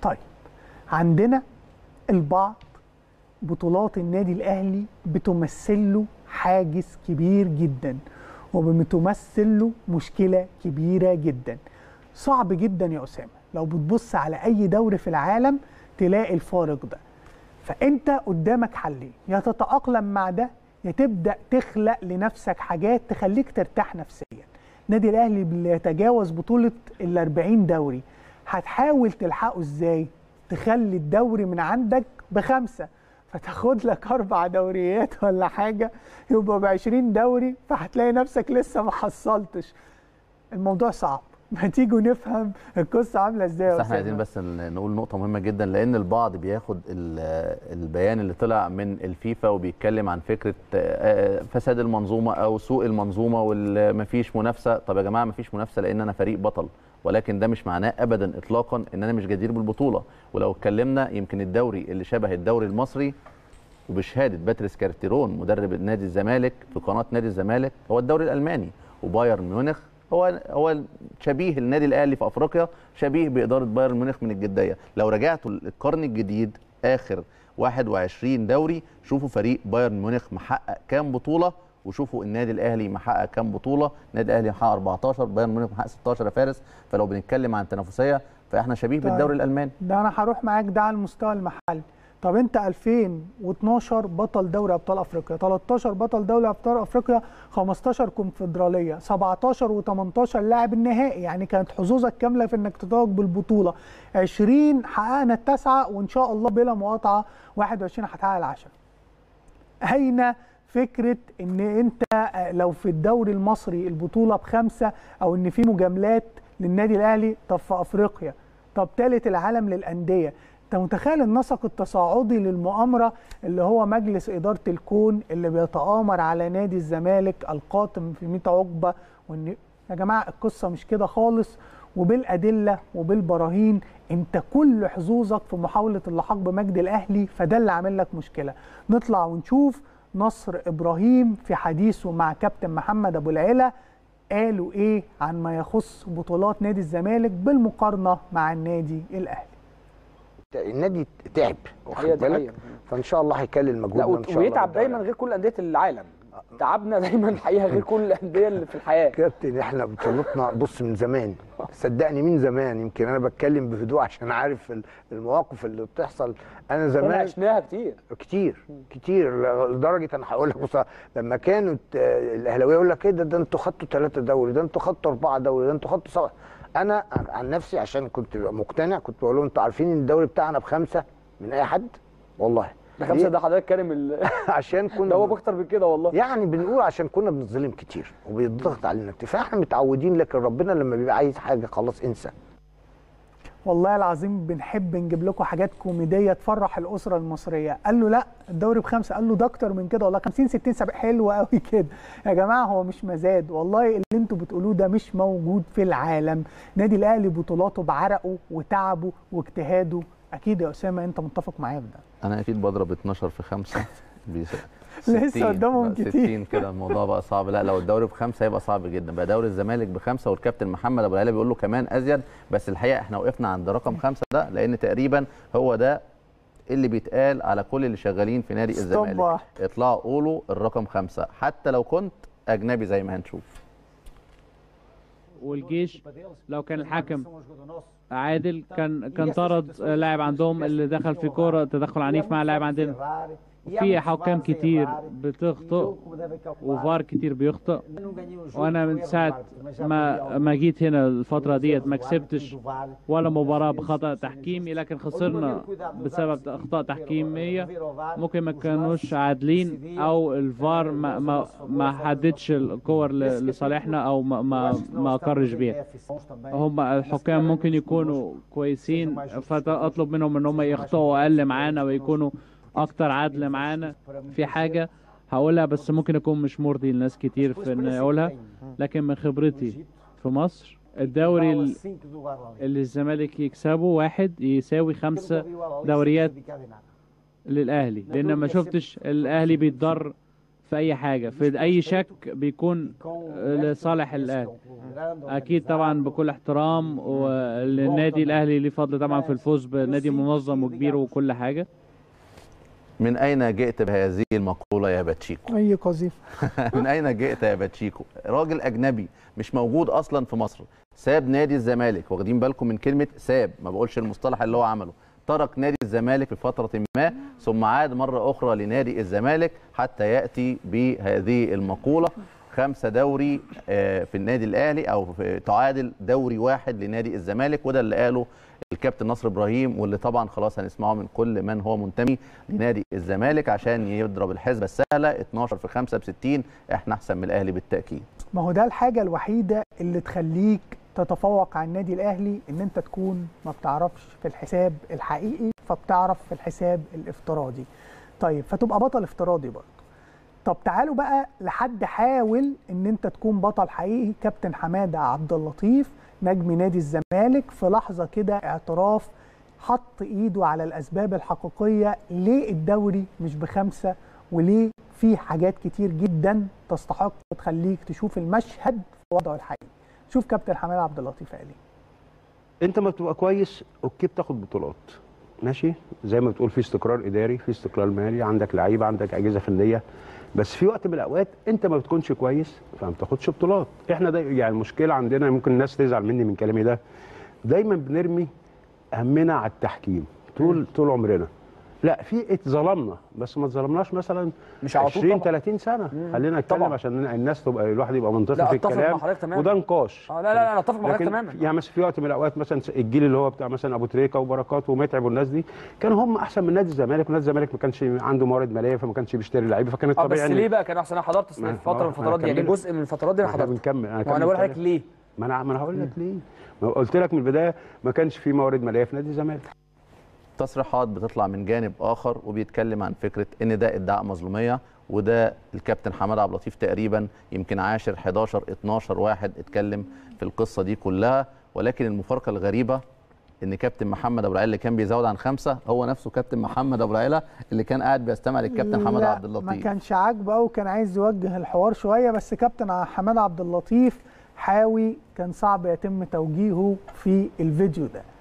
طيب عندنا البعض بطولات النادي الاهلي بتمثل له حاجز كبير جدا وبتمثل له مشكله كبيره جدا صعب جدا يا اسامه لو بتبص على اي دوري في العالم تلاقي الفارق ده فانت قدامك حلين يا تتاقلم مع ده يا تبدا تخلق لنفسك حاجات تخليك ترتاح نفسيا النادي الاهلي اللي يتجاوز بطوله ال 40 دوري هتحاول تلحقه ازاي تخلي الدوري من عندك بخمسه فتاخد لك اربع دوريات ولا حاجه يبقى ب 20 دوري فهتلاقي نفسك لسه ما حصلتش الموضوع صعب ما تيجوا نفهم القصه عامله ازاي بس احنا عايزين بس نقول نقطه مهمه جدا لان البعض بياخد البيان اللي طلع من الفيفا وبيتكلم عن فكره فساد المنظومه او سوء المنظومه ومفيش منافسه طب يا جماعه مفيش منافسه لان انا فريق بطل ولكن ده مش معناه ابدا اطلاقا ان انا مش جدير بالبطوله ولو اتكلمنا يمكن الدوري اللي شبه الدوري المصري وبشهاده باتريس كارتيرون مدرب نادي الزمالك في قناه نادي الزمالك هو الدوري الالماني وبايرن ميونخ هو هو شبيه النادي الاهلي في افريقيا شبيه باداره بايرن ميونخ من الجديه لو رجعتوا القرن الجديد اخر 21 دوري شوفوا فريق بايرن ميونخ محقق كام بطوله وشوفوا النادي الاهلي محقق كام بطوله النادي الاهلي محقق 14 بايرن ميونخ محقق 16 يا فارس فلو بنتكلم عن تنافسيه فاحنا شبيه طيب. بالدوري الالماني ده انا هروح معاك ده على المستوى المحلي طب انت 2012 بطل دوري ابطال افريقيا 13 بطل دوري ابطال افريقيا 15 كونفدراليه 17 و18 لاعب النهائي يعني كانت حظوظك كامله في انك تتوج بالبطوله 20 حققنا التاسعه وان شاء الله بلا مقاطعه 21 هتحقق العشره اين فكره ان انت لو في الدوري المصري البطوله بخمسه او ان في مجاملات للنادي الاهلي طب في افريقيا طب ثالث العالم للانديه انت متخيل النسق التصاعدي للمؤامره اللي هو مجلس اداره الكون اللي بيتآمر على نادي الزمالك القاتم في 100 عقبه وان يا جماعه القصه مش كده خالص وبالادله وبالبراهين انت كل حظوظك في محاوله اللحاق بمجد الاهلي فده اللي عامل لك مشكله نطلع ونشوف نصر ابراهيم في حديثه مع كابتن محمد ابو العلا قالوا ايه عن ما يخص بطولات نادي الزمالك بالمقارنه مع النادي الاهلي النادي تعب واخد بالك فان شاء الله هيكلل مجهود لا ان شاء الله ويتعب دايما غير كل انديه العالم تعبنا دايما الحقيقه غير كل الانديه اللي في الحياه كابتن احنا بطولتنا بص من زمان صدقني من زمان يمكن انا بتكلم بهدوء عشان عارف المواقف اللي بتحصل انا زمان احنا عشناها كتير كتير كتير لدرجه انا هقول لك بص لما كانوا الاهلاويه يقول لك ايه ده ده انتوا خدتوا ثلاثه دوري ده انتوا خدتوا اربعه دوري ده انتوا خدتوا سبعه انا عن نفسي عشان كنت مقتنع كنت بقول لهم انتوا عارفين ان الدوري بتاعنا بخمسه من اي حد والله ده خمسه ده حضرتك كارم ال... عشان كنا ده هو باكتر من كده والله يعني بنقول عشان كنا بنظلم كتير وبيضغط علينا كتير فاحنا متعودين لكن ربنا لما بيبقى عايز حاجه خلاص انسى والله العظيم بنحب نجيب لكم حاجات كوميديه تفرح الاسره المصريه قال له لا الدوري بخمسه قال له ده اكتر من كده والله 50 60 70 حلو قوي كده يا جماعه هو مش مزاد والله اللي انتوا بتقولوه ده مش موجود في العالم نادي الاهلي بطولاته بعرقه وتعبه واجتهاده اكيد يا اسامه انت متفق معايا في ده انا اكيد بضرب 12 في 5 لسه قدامهم كتير 60 كده الموضوع بقى صعب لا لو الدوري بخمسه هيبقى صعب جدا بقى دوري الزمالك بخمسه والكابتن محمد ابو العلا بيقول له كمان ازيد بس الحقيقه احنا وقفنا عند رقم خمسه ده لان تقريبا هو ده اللي بيتقال على كل اللي شغالين في نادي الزمالك اطلعوا قولوا الرقم خمسه حتى لو كنت اجنبي زي ما هنشوف والجيش لو كان الحكم عادل كان كان طرد لاعب عندهم اللي دخل في كوره تدخل عنيف مع لاعب عندنا في حكام كتير بتخطئ وفار كتير بيخطئ وانا من ساعه ما ما جيت هنا الفتره ديت ما كسبتش ولا مباراه بخطا تحكيمي لكن خسرنا بسبب اخطاء تحكيميه ممكن ما كانوش عادلين او الفار ما ما, ما حددش الكور لصالحنا او ما ما, ما اقرش بيها هم الحكام ممكن يكونوا كويسين فاطلب منهم ان هم يخطئوا اقل معانا ويكونوا اكتر عدل معانا في حاجه هقولها بس ممكن اكون مش مرضي لناس كتير في ان اقولها لكن من خبرتي في مصر الدوري اللي الزمالك يكسبه واحد يساوي خمسة دوريات للاهلي لان ما شفتش الاهلي بيتضر في اي حاجه في اي شك بيكون لصالح الاهلي اكيد طبعا بكل احترام والنادي الاهلي ليه فضل طبعا في الفوز بنادي منظم وكبير وكل حاجه من اين جئت بهذه المقوله يا باتشيكو اي قذيفه من اين جئت يا باتشيكو راجل اجنبي مش موجود اصلا في مصر ساب نادي الزمالك واخدين بالكم من كلمه ساب ما بقولش المصطلح اللي هو عمله ترك نادي الزمالك في فتره ما ثم عاد مره اخرى لنادي الزمالك حتى ياتي بهذه المقوله خمسه دوري آه، في النادي الاهلي او في- تعادل دوري واحد لنادي الزمالك وده اللي قاله الكابتن نصر ابراهيم واللي طبعا خلاص هنسمعه من كل من هو منتمي لنادي الزمالك عشان يضرب الحسبه السهله 12 في 5 ب 60 احنا احسن من الاهلي بالتاكيد ما هو ده الحاجه الوحيده اللي تخليك تتفوق على النادي الاهلي ان انت تكون ما بتعرفش في الحساب الحقيقي فبتعرف في الحساب الافتراضي طيب فتبقى بطل افتراضي برضه طب تعالوا بقى لحد حاول ان انت تكون بطل حقيقي كابتن حماده عبد اللطيف نجم نادي الزمالك في لحظه كده اعتراف حط ايده على الاسباب الحقيقيه ليه الدوري مش بخمسه وليه في حاجات كتير جدا تستحق تخليك تشوف المشهد في وضعه الحقيقي شوف كابتن حماده عبد اللطيف قال ايه انت ما بتبقى كويس اوكي بتاخد بطولات ماشي زي ما بتقول في استقرار اداري في استقرار مالي عندك لعيبه عندك اجهزه فنيه بس في وقت من الاوقات انت ما بتكونش كويس فما بتاخدش بطولات احنا ده يعني المشكله عندنا ممكن الناس تزعل مني من كلامي ده دايما بنرمي همنا على التحكيم طول طول عمرنا لا في اتظلمنا بس ما اتظلمناش مثلا مش على طول 20 طبعا. 30 سنه خلينا نتكلم طبعا. عشان الناس تبقى الواحد يبقى منطقي لا، في أتفق مع الكلام حضرتك تماما. وده نقاش اه لا لا لا اتفق مع حضرتك لكن تماما يعني مثلا في وقت من الاوقات مثلا الجيل اللي هو بتاع مثلا ابو تريكه وبركات ومتعب والناس دي كانوا هم احسن من نادي الزمالك ونادي الزمالك ما كانش عنده موارد ماليه فما كانش بيشتري لعيبه فكان اه بس الطبيعي إن- ليه بقى كان احسن انا حضرت ما- فتره من آه، الفترات دي يعني هكمل. جزء من الفترات دي انا احنا حضرت بنكمل انا وانا هكمل بقول لحضرتك كلام. ليه ما انا ما انا هقول لك ليه ما قلت لك من البدايه ما كانش في موارد ماليه في نادي الزمالك تصريحات بتطلع من جانب اخر وبيتكلم عن فكره ان ده ادعاء مظلوميه وده الكابتن حماد عبد اللطيف تقريبا يمكن عاشر 11 12 واحد اتكلم في القصه دي كلها ولكن المفارقه الغريبه ان كابتن محمد ابو العلا اللي كان بيزود عن خمسه هو نفسه كابتن محمد ابو العلا اللي كان قاعد بيستمع للكابتن حماد لا، عبد ما اللطيف كانش عاجبه قوي كان عايز يوجه الحوار شويه بس كابتن حماد عبد اللطيف حاوي كان صعب يتم توجيهه في الفيديو ده